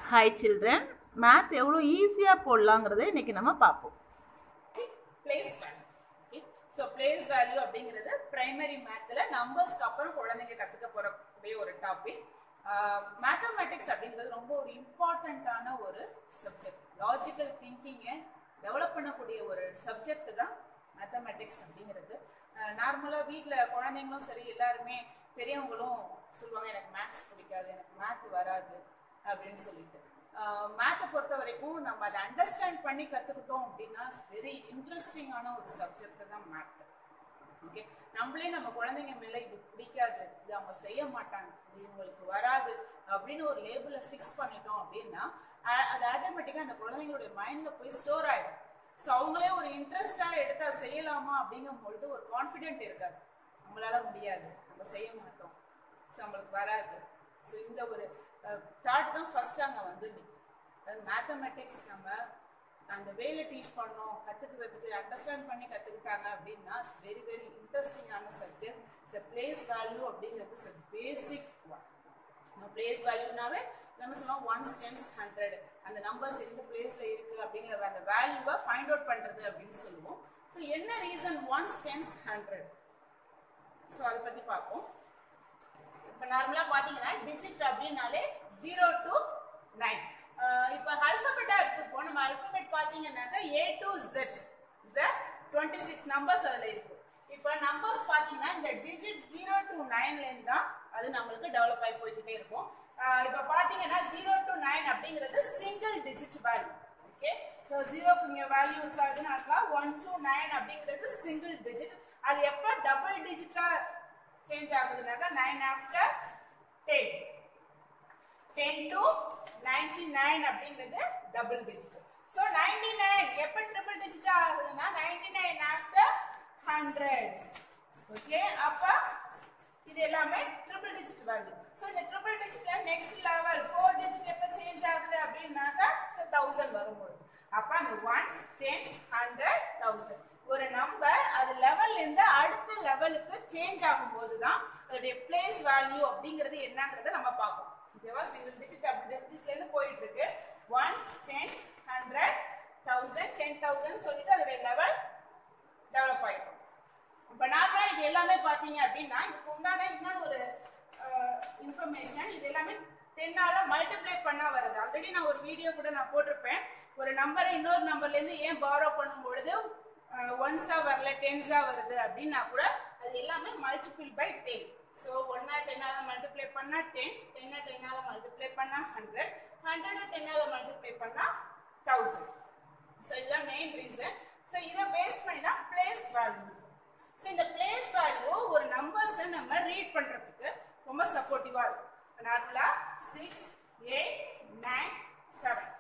hi children math எவ்வளோ ஈஸியாக போடலாங்கிறத இன்னைக்கு நம்ம பார்ப்போம் place value okay so place value அப்படிங்கிறது பிரைமரி மேத்தில் நம்பர்ஸ்க்கு அப்புறம் குழந்தைங்க கற்றுக்க போகக்கூடிய ஒரு டாபிக் மேத்தமேட்டிக்ஸ் அப்படிங்கிறது ரொம்ப ஒரு இம்பார்ட்டண்ட்டான ஒரு சப்ஜெக்ட் லாஜிக்கல் திங்கிங்கை டெவலப் பண்ணக்கூடிய ஒரு சப்ஜெக்ட் தான் மேத்தமேட்டிக்ஸ் அப்படிங்கிறது நார்மலாக வீட்டில் குழந்தைங்களும் சரி எல்லாருமே பெரியவங்களும் சொல்லுவாங்க எனக்கு மேத்ஸ் பிடிக்காது எனக்கு மேத் வராது அப்படின்னு சொல்லிட்டு மேத்தை பொறுத்த வரைக்கும் நம்ம அதை அண்டர்ஸ்டாண்ட் பண்ணி கற்றுக்கிட்டோம் அப்படின்னா வெரி இன்ட்ரெஸ்டிங்கான ஒரு சப்ஜெக்ட் தான் மேத் ஓகே நம்மளே நம்ம குழந்தைங்க மேலே இது பிடிக்காது இது அவங்க செய்ய மாட்டாங்க இது இவங்களுக்கு வராது அப்படின்னு ஒரு லேபிளை ஃபிக்ஸ் பண்ணிட்டோம் அப்படின்னா அது ஆட்டோமேட்டிக்காக அந்த குழந்தைங்களுடைய மைண்டில் போய் ஸ்டோர் ஆகிடும் ஸோ அவங்களே ஒரு இன்ட்ரெஸ்டாக எடுத்தா செய்யலாமா அப்படிங்கும் பொழுது ஒரு கான்ஃபிடென்ட் இருக்காது நம்மளால முடியாது நம்ம செய்ய மாட்டோம் ஸோ நம்மளுக்கு வராது ஸோ இந்த ஒரு தாட் தான் ஃபர்ஸ்ட் அங்கே வந்து அதாவது மேத்தமெட்டிக்ஸ் நம்ம அந்த வேலை டீச் பண்ணோம் கற்றுக்கிறதுக்கு அண்டர்ஸ்டாண்ட் பண்ணி கற்றுக்கிட்டாங்க அப்படின்னா வெரி வெரி இன்ட்ரெஸ்டிங்கான சப்ஜெக்ட் இந்த பிளேஸ் வேல்யூ அப்படிங்கிறது இட்ஸ் பேசிக் ஒன் நம்ம பிளேஸ் வேல்யூனாவே நம்ம சொல்லுவோம் ஒன்ஸ் டென்ஸ் ஹண்ட்ரட் அந்த நம்பர்ஸ் எந்த பிளேஸ்ல இருக்கு அப்படிங்கிற அந்த வேல்யூவை ஃபைண்ட் அவுட் பண்றது அப்படின்னு சொல்லுவோம் ஸோ என்ன reason ones tens hundred so அதை பத்தி பார்ப்போம் இப்போ நார்மலாக பார்த்தீங்கன்னா டிஜிட் அப்படின்னாலே ஜீரோ டு நைன் இப்போ அல்பபெட்டா எடுத்துப்போம் நம்ம அல்பபெட் பார்த்தீங்கன்னாக்கா A to Z is twenty six numbers அதில் இருக்கு இப்போ நம்பர்ஸ் பார்த்தீங்கன்னா இந்த டிஜிட் ஜீரோ டு நைன்லேருந்து தான் அது நம்மளுக்கு டெவலப் ஆகி போய்கிட்டே இருக்கும் இப்போ பார்த்தீங்கன்னா ஜீரோ டு நைன் அப்படிங்கிறது single digit value okay so ஜீரோக்கு இங்கே வேல்யூ இருக்காதுன்னு அர்த்தம் ஒன் டு நைன் அப்படிங்கிறது சிங்கிள் டிஜிட் அது எப்போ டபுள் டிஜிட்டாக சேஞ்ச் ஆகுதுனாக்கா nine after ten ten to ninety nine அப்படிங்கிறது double digit so ninety nine எப்போ ட்ரிபிள் டிஜிட் ஆகுதுன்னா ninety nine after hundred okay அப்போ இது எல்லாமே ட்ரிபிள் டிஜிட் வேல்யூ ஸோ இந்த ட்ரிபிள் டிஜிட்ல நெக்ஸ்ட் லெவல் ஃபோர் டிஜிட் எப்போ சேஞ்ச் ஆகுது அப்படின்னாக்கா ஸோ தௌசண்ட் வரும்போது அப்போ அந்த ஒன்ஸ் டென்ஸ் ஹண்ட்ரட் தௌசண்ட் ஒரு நம்பர் அது லெவல்ல இருந்து அடுத்த லெவலுக்கு சேஞ்ச் ஆகும்போது தான் அதோடைய பிளேஸ் வேல்யூ அப்படிங்கிறது என்னங்கிறத நம்ம பார்ப்போம் ஓகேவா சிங்கிள் டிஜிட் அப்படி டிஜிட்ல இருந்து போயிட்டு இருக்கு ones tens hundred thousand ten thousand சொல்லிட்டு அதோடைய லெவல் டெவலப் ஆகிடும் இப்போ நார்மலாக இது எல்லாமே பார்த்தீங்க அப்படின்னா இதுக்கு உண்டான இன்னொரு ஒரு இன்ஃபர்மேஷன் இது எல்லாமே டென்னால மல்டிப்ளை பண்ணா வருது ஆல்ரெடி நான் ஒரு வீடியோ கூட நான் போட்டிருப்பேன் ஒரு நம்பரை இன்னொரு நம்பர்லேருந்து ஏன் பாரோ பண்ணும் பொழுது ஒன்ஸா வரல டென்ஸா வருது அப்படின்னா கூட அது எல்லாமே மல்டிபிள் பை டென் ஸோ ஒன்னா டென்னால மல்டிப்ளை பண்ணா டென் டென்னா டென்னால மல்டிப்ளை பண்ணா ஹண்ட்ரட் ஹண்ட்ரட் டென்னால மல்டிப்ளை பண்ணா தௌசண்ட் ஸோ இதுதான் மெயின் ரீசன் ஸோ இதை பேஸ் பண்ணி தான் பிளேஸ் வேல்யூ ஸோ இந்த பிளேஸ் வேல்யூ ஒரு நம்பர்ஸை நம்ம ரீட் பண்ணுறதுக்கு ரொம்ப சப்போர்ட்டிவாக இருக்கும் நார்மலாக சிக்ஸ் எயிட் நைன் செவன்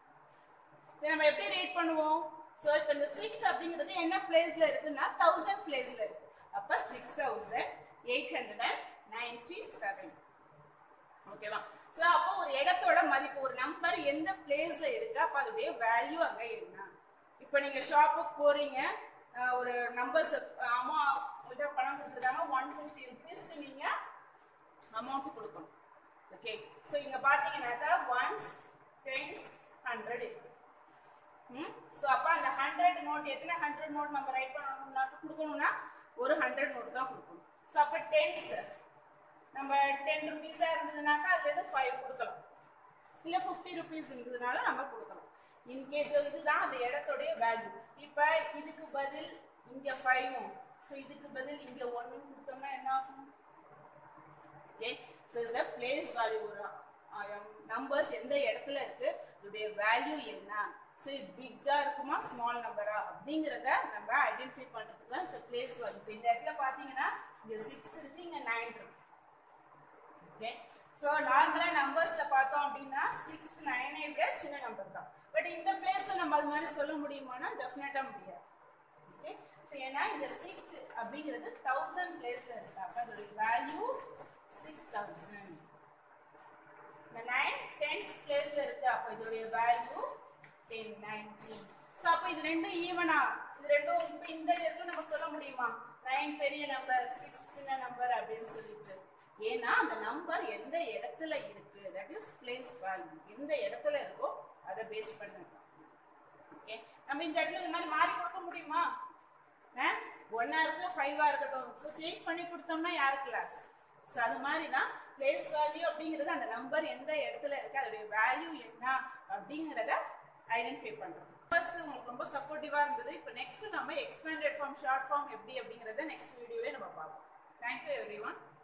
இதை நம்ம எப்படி ரீட் பண்ணுவோம் ஸோ இப்போ இந்த சிக்ஸ் அப்படிங்கிறது என்ன பிளேஸ்ல இருக்குன்னா தௌசண்ட் பிளேஸ்ல இருக்கு அப்போ six thousand eight hundred and ninety seven ஓகேவா ஸோ அப்போ ஒரு இடத்தோட மதிப்பு ஒரு நம்பர் எந்த பிளேஸ்ல இருக்கு அப்போ அதோடைய வேல்யூ அங்கே என்ன இப்போ நீங்க ஷாப்புக்கு போறீங்க ஒரு நம்பர்ஸ் அம்மா உங்கள்கிட்ட பணம் கொடுத்துருக்காங்க ஒன் ஃபிஃப்டி ருபீஸ்க்கு நீங்க அமௌண்ட் கொடுக்கணும் ஓகே ஸோ இங்க பாத்தீங்கன்னாக்கா ஒன்ஸ் டென்ஸ் ஹண்ட்ரட் இருக்கு ம் ஸோ அப்போ அந்த ஹண்ட்ரட் நோட் எத்தனை ஹண்ட்ரட் நோட் நம்ம ரைட் பண்ணணும்னா கொடுக்கணும்னா ஒரு ஹண்ட்ரட் நோட் தான் கொடுக்கணும் ஸோ அப்போ டென்ஸ் நம்ம டென் ருபீஸாக இருந்ததுனாக்கா அதுலேருந்து ஃபைவ் கொடுக்கலாம் இல்லை ஃபிஃப்டி ருபீஸ் இருந்ததுனால நம்ம கொடுக்கலாம் இன்கேஸ் இதுதான் அந்த இடத்துடைய வேல்யூ இப்போ இதுக்கு பதில் இங்கே ஃபைவும் ஸோ இதுக்கு பதில் இங்கே ஒன்று கொடுத்தோம்னா என்ன ஆகும் okay so is a place value ஒரு நம்பர்ஸ் எந்த இடத்துல இருக்கு இதோடைய வேல்யூ என்ன ஸோ இது பிக்காக இருக்குமா ஸ்மால் நம்பரா அப்படிங்கிறத நம்ம ஐடென்டிஃபை பண்ணுறதுக்கு தான் இந்த பிளேஸ் வேல்யூ இப்போ இந்த இடத்துல பார்த்தீங்கன்னா இங்கே சிக்ஸ் இருக்கு இங்கே நைன் இருக்கு ஓகே ஸோ நார்மலாக நம்பர்ஸில் பார்த்தோம் அப்படின்னா சிக்ஸ் நைனை விட சின்ன நம்பர் தான் பட் இந்த பிளேஸில் நம்ம அது மாதிரி சொல்ல முடியுமானா டெஃபினட்டாக முடியாது ஓகே ஸோ ஏன்னா இந்த சிக்ஸ் அப்படிங்கிறது தௌசண்ட் பிளேஸில் இருக்கு அப்போ அதோடைய வேல்யூ சிக்ஸ் தௌசண்ட் இந்த நைன் டென்ஸ் பிளேஸில் இருக்கு அப்போ இதோடைய வேல்யூ டென் நைன்டீன் ஸோ அப்போ இது ரெண்டும் ஈவனா இது ரெண்டும் இப்போ இந்த இடத்துல நம்ம சொல்ல முடியுமா நைன் பெரிய நம்பர் சிக்ஸ் சின்ன நம்பர் அப்படின்னு சொல்லிட்டு ஏன்னா அந்த நம்பர் எந்த இடத்துல இருக்கு தட் இஸ் பிளேஸ் வேல்யூ எந்த இடத்துல இருக்கோ அதை பேஸ் பண்ணி ஓகே நம்ம இந்த இடத்துல இந்த மாதிரி மாறி கொடுக்க முடியுமா ஒன்னா இருக்கு ஃபைவா இருக்கட்டும் ஸோ சேஞ்ச் பண்ணி கொடுத்தோம்னா யார் கிளாஸ் ஸோ அது மாதிரி தான் பிளேஸ் வேல்யூ அப்படிங்கிறது அந்த நம்பர் எந்த இடத்துல இருக்கு அதோடைய வேல்யூ என்ன அப்படிங்கிறத ஐடென்டிஃபை பண்றோம் ஃபர்ஸ்ட் உங்களுக்கு ரொம்ப சப்போர்ட்டிவா இருந்தது இப்போ நெக்ஸ்ட் நம்ம எக்ஸ்பேண்டட் ஃபார்ம் ஷார்ட் ஃபார்ம் எப்படி அப்படிங்கிறத நெக்ஸ்ட் வீடியோல நம்ம பார்ப்போம் தேங்க்யூ எவ்ரி ஒன்